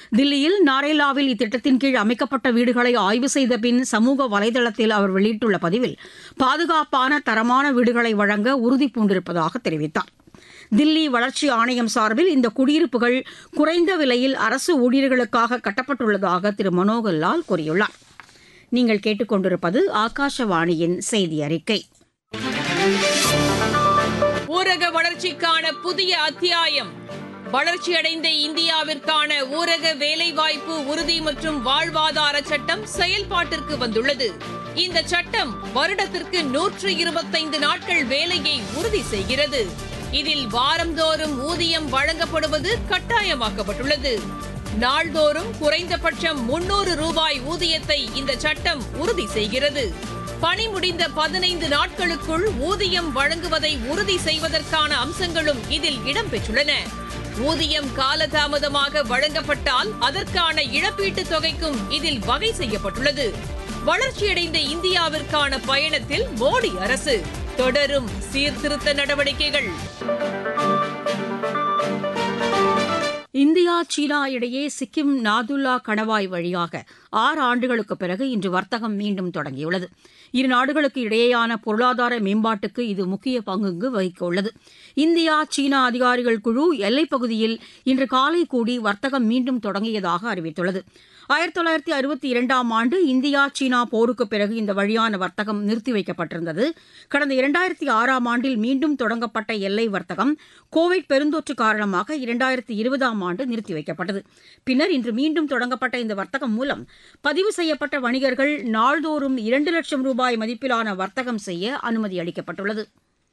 தில்லியில் நாரேலாவில் இத்திட்டத்தின் கீழ் அமைக்கப்பட்ட வீடுகளை ஆய்வு செய்த பின் சமூக வலைதளத்தில் அவர் வெளியிட்டுள்ள பதிவில் பாதுகாப்பான தரமான வீடுகளை வழங்க உறுதி பூண்டிருப்பதாக தெரிவித்தார் தில்லி வளர்ச்சி ஆணையம் சார்பில் இந்த குடியிருப்புகள் குறைந்த விலையில் அரசு ஊழியர்களுக்காக கட்டப்பட்டுள்ளதாக திரு மனோகர் லால் கூறியுள்ளார் நீங்கள் கேட்டுக்கொண்டிருப்பது ஆகாஷவாணியின் செய்தி அறிக்கை ஊரக வளர்ச்சிக்கான புதிய அத்தியாயம் வளர்ச்சியடைந்த இந்தியாவிற்கான ஊரக வேலைவாய்ப்பு உறுதி மற்றும் வாழ்வாதார சட்டம் செயல்பாட்டிற்கு வந்துள்ளது இந்த சட்டம் வருடத்திற்கு நூற்று இருபத்தைந்து நாட்கள் வேலையை உறுதி செய்கிறது இதில் வாரந்தோறும் ஊதியம் வழங்கப்படுவது கட்டாயமாக்கப்பட்டுள்ளது நாள்தோறும் குறைந்தபட்சம் முன்னூறு ரூபாய் ஊதியத்தை இந்த சட்டம் உறுதி செய்கிறது பணி முடிந்த பதினைந்து நாட்களுக்குள் ஊதியம் வழங்குவதை உறுதி செய்வதற்கான அம்சங்களும் இதில் இடம்பெற்றுள்ளன ஊதியம் காலதாமதமாக வழங்கப்பட்டால் அதற்கான இழப்பீட்டுத் தொகைக்கும் இதில் வகை செய்யப்பட்டுள்ளது வளர்ச்சியடைந்த இந்தியாவிற்கான பயணத்தில் மோடி அரசு தொடரும் சீர்திருத்த நடவடிக்கைகள் இந்தியா சீனா இடையே சிக்கிம் நாதுல்லா கணவாய் வழியாக ஆறு ஆண்டுகளுக்கு பிறகு இன்று வர்த்தகம் மீண்டும் தொடங்கியுள்ளது இரு நாடுகளுக்கு இடையேயான பொருளாதார மேம்பாட்டுக்கு இது முக்கிய பங்கு வகிக்க உள்ளது இந்தியா சீனா அதிகாரிகள் குழு எல்லைப் பகுதியில் இன்று காலை கூடி வர்த்தகம் மீண்டும் தொடங்கியதாக அறிவித்துள்ளது ஆயிரத்தி தொள்ளாயிரத்தி அறுபத்தி இரண்டாம் ஆண்டு இந்தியா சீனா போருக்கு பிறகு இந்த வழியான வர்த்தகம் நிறுத்தி வைக்கப்பட்டிருந்தது கடந்த இரண்டாயிரத்தி ஆறாம் ஆண்டில் மீண்டும் தொடங்கப்பட்ட எல்லை வர்த்தகம் கோவிட் பெருந்தொற்று காரணமாக இரண்டாயிரத்தி இருபதாம் ஆண்டு நிறுத்தி வைக்கப்பட்டது பின்னர் இன்று மீண்டும் தொடங்கப்பட்ட இந்த வர்த்தகம் மூலம் பதிவு செய்யப்பட்ட வணிகர்கள் நாள்தோறும் இரண்டு லட்சம் ரூபாய் மதிப்பிலான வர்த்தகம் செய்ய அனுமதி அளிக்கப்பட்டுள்ளது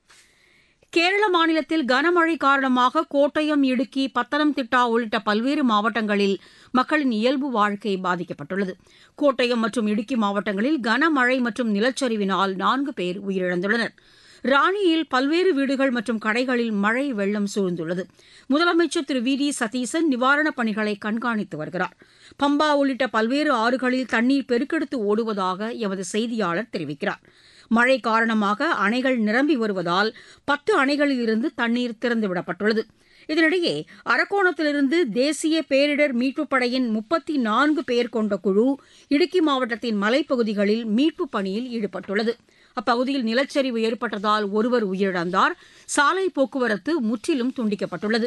கேரள மாநிலத்தில் கனமழை காரணமாக கோட்டயம் இடுக்கி பத்தனம்திட்டா உள்ளிட்ட பல்வேறு மாவட்டங்களில் மக்களின் இயல்பு வாழ்க்கை பாதிக்கப்பட்டுள்ளது கோட்டயம் மற்றும் இடுக்கி மாவட்டங்களில் கனமழை மற்றும் நிலச்சரிவினால் நான்கு பேர் உயிரிழந்துள்ளனர் ராணியில் பல்வேறு வீடுகள் மற்றும் கடைகளில் மழை வெள்ளம் சூழ்ந்துள்ளது முதலமைச்சர் திரு வி டி சதீசன் நிவாரணப் பணிகளை கண்காணித்து வருகிறார் பம்பா உள்ளிட்ட பல்வேறு ஆறுகளில் தண்ணீர் பெருக்கெடுத்து ஓடுவதாக எமது செய்தியாளர் தெரிவிக்கிறார் மழை காரணமாக அணைகள் நிரம்பி வருவதால் பத்து அணைகளிலிருந்து தண்ணீர் திறந்துவிடப்பட்டுள்ளது இதனிடையே அரக்கோணத்திலிருந்து தேசிய பேரிடர் மீட்புப் படையின் முப்பத்தி நான்கு பேர் கொண்ட குழு இடுக்கி மாவட்டத்தின் மலைப்பகுதிகளில் மீட்புப் பணியில் ஈடுபட்டுள்ளது அப்பகுதியில் நிலச்சரிவு ஏற்பட்டதால் ஒருவர் உயிரிழந்தார் சாலை போக்குவரத்து முற்றிலும் துண்டிக்கப்பட்டுள்ளது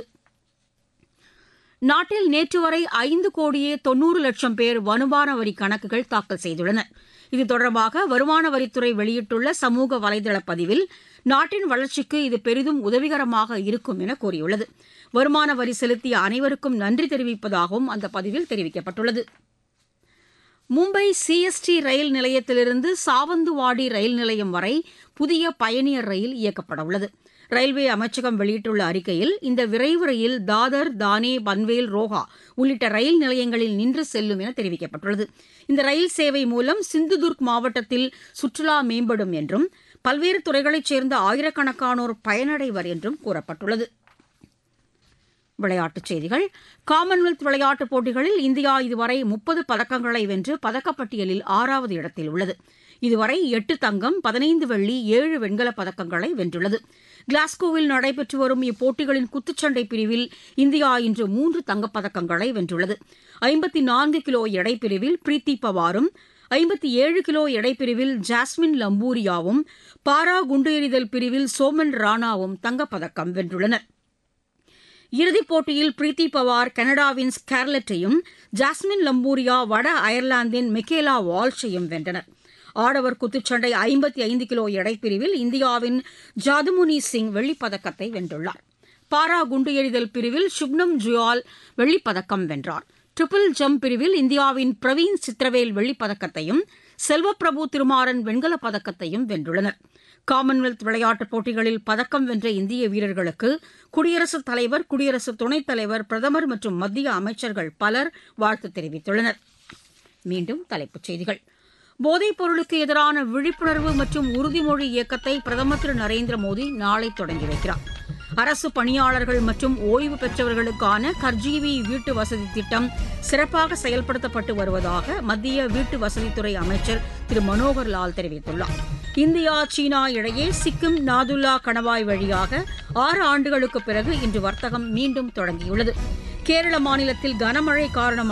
நாட்டில் நேற்று வரை ஐந்து கோடியே தொன்னூறு லட்சம் பேர் வருமான வரி கணக்குகள் தாக்கல் செய்துள்ளனர் இது தொடர்பாக வருமான வரித்துறை வெளியிட்டுள்ள சமூக வலைதள பதிவில் நாட்டின் வளர்ச்சிக்கு இது பெரிதும் உதவிகரமாக இருக்கும் என கூறியுள்ளது வருமான வரி செலுத்திய அனைவருக்கும் நன்றி தெரிவிப்பதாகவும் அந்த பதிவில் தெரிவிக்கப்பட்டுள்ளது மும்பை சிஎஸ்டி ரயில் நிலையத்திலிருந்து சாவந்துவாடி ரயில் நிலையம் வரை புதிய பயணியர் ரயில் இயக்கப்பட உள்ளது ரயில்வே அமைச்சகம் வெளியிட்டுள்ள அறிக்கையில் இந்த விரைவு ரயில் தாதர் தானே பன்வேல் ரோஹா உள்ளிட்ட ரயில் நிலையங்களில் நின்று செல்லும் என தெரிவிக்கப்பட்டுள்ளது இந்த ரயில் சேவை மூலம் சிந்துதுர்க் மாவட்டத்தில் சுற்றுலா மேம்படும் என்றும் பல்வேறு துறைகளைச் சேர்ந்த ஆயிரக்கணக்கானோர் பயனடைவர் என்றும் கூறப்பட்டுள்ளது விளையாட்டுச் செய்திகள் காமன்வெல்த் விளையாட்டுப் போட்டிகளில் இந்தியா இதுவரை முப்பது பதக்கங்களை வென்று பதக்கப்பட்டியலில் ஆறாவது இடத்தில் உள்ளது இதுவரை எட்டு தங்கம் பதினைந்து வெள்ளி ஏழு வெண்கலப் பதக்கங்களை வென்றுள்ளது கிளாஸ்கோவில் நடைபெற்று வரும் இப்போட்டிகளின் குத்துச்சண்டை பிரிவில் இந்தியா இன்று மூன்று தங்கப்பதக்கங்களை வென்றுள்ளது ஐம்பத்தி நான்கு கிலோ எடைப்பிரிவில் பிரீத்தி பவாரும் ஐம்பத்தி ஏழு கிலோ எடைப்பிரிவில் ஜாஸ்மின் லம்பூரியாவும் பாரா குண்டு எறிதல் பிரிவில் சோமன் ராணாவும் தங்கப்பதக்கம் வென்றுள்ளனர் இறுதிப் போட்டியில் பிரீத்தி பவார் கனடாவின் ஸ்கார்லெட்டையும் ஜாஸ்மின் லம்பூரியா வட அயர்லாந்தின் மிக்கேலா வால்ஷையும் வென்றனர் ஆடவர் குத்துச்சண்டை ஐம்பத்தி ஐந்து கிலோ எடைப்பிரிவில் இந்தியாவின் ஜாதுமுனி சிங் வெள்ளிப்பதக்கத்தை வென்றுள்ளார் பாரா குண்டு எறிதல் பிரிவில் சுப்னம் ஜுயால் வெள்ளிப்பதக்கம் வென்றார் ட்ரிபிள் ஜம்ப் பிரிவில் இந்தியாவின் பிரவீன் சித்திரவேல் வெள்ளிப்பதக்கத்தையும் செல்வப்பிரபு திருமாறன் வெண்கலப் பதக்கத்தையும் வென்றுள்ளனர் காமன்வெல்த் விளையாட்டுப் போட்டிகளில் பதக்கம் வென்ற இந்திய வீரர்களுக்கு குடியரசுத் தலைவர் குடியரசு துணைத் தலைவர் பிரதமர் மற்றும் மத்திய அமைச்சர்கள் பலர் வாழ்த்து தெரிவித்துள்ளனர் மீண்டும் தலைப்புச் செய்திகள் போதைப் பொருளுக்கு எதிரான விழிப்புணர்வு மற்றும் உறுதிமொழி இயக்கத்தை பிரதமர் திரு நரேந்திர மோடி நாளை தொடங்கி வைக்கிறார் அரசு பணியாளர்கள் மற்றும் ஓய்வு பெற்றவர்களுக்கான கர்ஜீவி வீட்டு வசதி திட்டம் சிறப்பாக செயல்படுத்தப்பட்டு வருவதாக மத்திய வீட்டு வசதித்துறை அமைச்சர் திரு மனோகர் லால் தெரிவித்துள்ளார் இந்தியா சீனா இடையே சிக்கிம் நாதுல்லா கணவாய் வழியாக ஆறு ஆண்டுகளுக்கு பிறகு இன்று வர்த்தகம் மீண்டும் தொடங்கியுள்ளது கேரள மாநிலத்தில் கனமழை காரணமாக